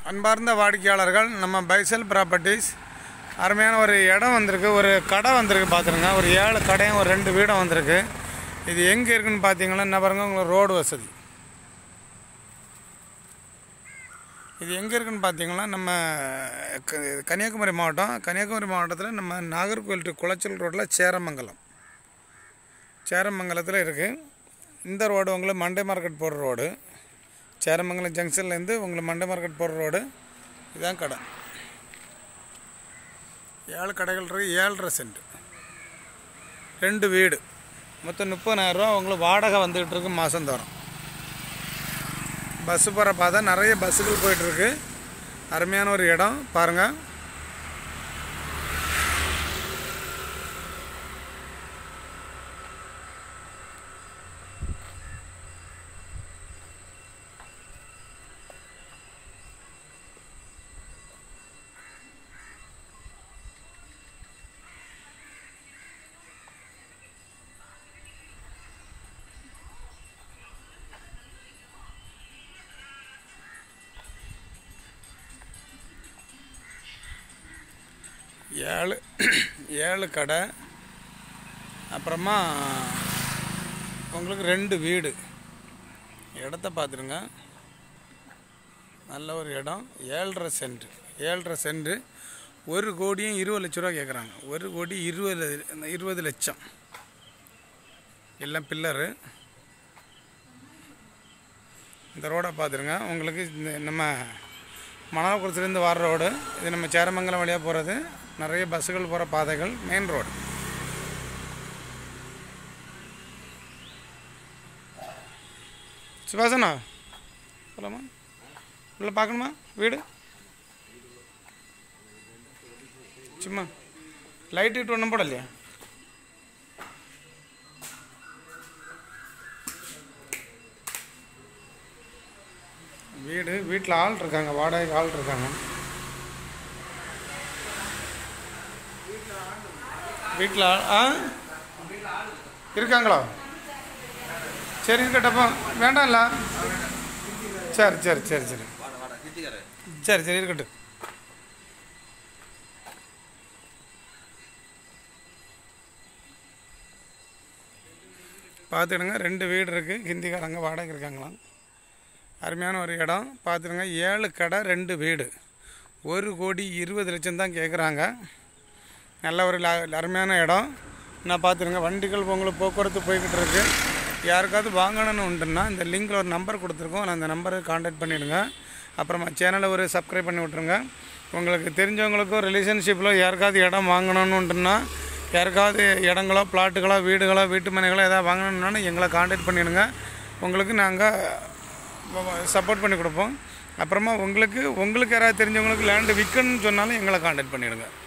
அன்பார்ந்த வாடிக்கையாளர்கள் நம்ம பைசல் ப்ராப்பர்ட்டிஸ் அருமையான ஒரு இடம் வந்திருக்கு ஒரு கடை வந்திருக்கு பார்த்துருங்க ஒரு ஏழு கடையும் ஒரு ரெண்டு வீடும் வந்திருக்கு இது எங்கே இருக்குன்னு பார்த்தீங்கன்னா என்ன பாருங்க உங்களுக்கு ரோடு வசதி இது எங்கே இருக்குன்னு பார்த்தீங்கன்னா நம்ம க- கன்னியாகுமரி மாவட்டம் கன்னியாகுமரி மாவட்டத்தில் நம்ம நாகர்கோவில் to குளச்சல் ரோட்டில் சேரமங்கலம் சேரமங்கலத்தில் இருக்குது இந்த ரோடு உங்களுக்கு மண்டே மார்க்கெட் போகிற ரோடு சேரமங்கலம் ஜங்ஷன்லேருந்து உங்களுக்கு மண்டே மார்க்கெட் போகிற ரோடு இதுதான் கடை ஏழு கடைகள் இருக்குது ஏழரை சென்ட் ரெண்டு வீடு மொத்தம் முப்பதாயிரரூவா உங்களுக்கு வாடகை வந்துக்கிட்டு இருக்கு மாதந்தோறும் பஸ்ஸு போகிற பார்த்தா நிறைய பஸ்ஸுகள் போயிட்டுருக்கு அருமையான ஒரு இடம் பாருங்கள் ஏழு ஏழு கடை அப்புறமா உங்களுக்கு ரெண்டு வீடு இடத்த பார்த்துருங்க நல்ல ஒரு இடம் ஏழரை சென்ட் ஏழரை சென்ட் ஒரு கோடியும் இருபது லட்ச ரூபா கேட்குறாங்க ஒரு கோடி இருபது இருபது லட்சம் எல்லாம் பில்லரு இந்த ரோடை பார்த்துருங்க உங்களுக்கு இந்த நம்ம மணாலக்குளத்துலேருந்து வர ரோடு இது நம்ம சேரமங்கலம் வழியாக போகிறது நிறைய பஸ்ஸுகள் போகிற பாதைகள் மெயின் ரோடு சுபாசனா போலாமா உள்ள பார்க்கணுமா வீடு சும்மா லைட் இட்டு ஒன்றும் போடலையா வீடு வீட்டில் ஆள் இருக்காங்க வாடகைக்கு ஆள் இருக்காங்க வீட்டில் ஆள் ஆ இருக்காங்களா சரி இருக்கட்டப்போ வேண்டாம்ல சரி சரி சரி சரி சரி சரி இருக்கட்டும் பார்த்துடுங்க ரெண்டு வீடு இருக்குது ஹிந்திக்காரங்க வாடகை இருக்காங்களாம் அருமையான ஒரு இடம் பார்த்துருங்க ஏழு கடை ரெண்டு வீடு ஒரு கோடி இருபது லட்சம் தான் கேட்குறாங்க நல்ல ஒரு ல- அருமையான இடம் நான் பார்த்துருங்க வண்டிகள் உங்களுக்கு போக்குவரத்து போய்கிட்டு இருக்கு யாருக்காவது வாங்கணும்னு உண்டுன்னா இந்த லிங்கில் ஒரு நம்பர் கொடுத்துருக்கோம் நான் அந்த நம்பருக்கு காண்டாக்ட் பண்ணிவிடுங்க அப்புறமா சேனலை ஒரு சப்ஸ்கிரைப் பண்ணி விட்ருங்க உங்களுக்கு தெரிஞ்சவங்களுக்கும் ரிலேஷன்ஷிப்பில் யாருக்காவது இடம் வாங்கணும்னு உண்டுன்னா யாருக்காவது இடங்களோ பிளாட்டுகளோ வீடுகளோ வீட்டு மனைகளோ எதாவது வாங்கணும்னாலும் எங்களை காண்டாக்ட் பண்ணிவிடுங்க உங்களுக்கு நாங்கள் சப்போர்ட் பண்ணி கொடுப்போம் அப்புறமா உங்களுக்கு உங்களுக்கு யாராவது தெரிஞ்சவங்களுக்கு லேண்டு விற்கணும்னு சொன்னாலும் எங்களை காண்டாக்ட் பண்ணிவிடுங்க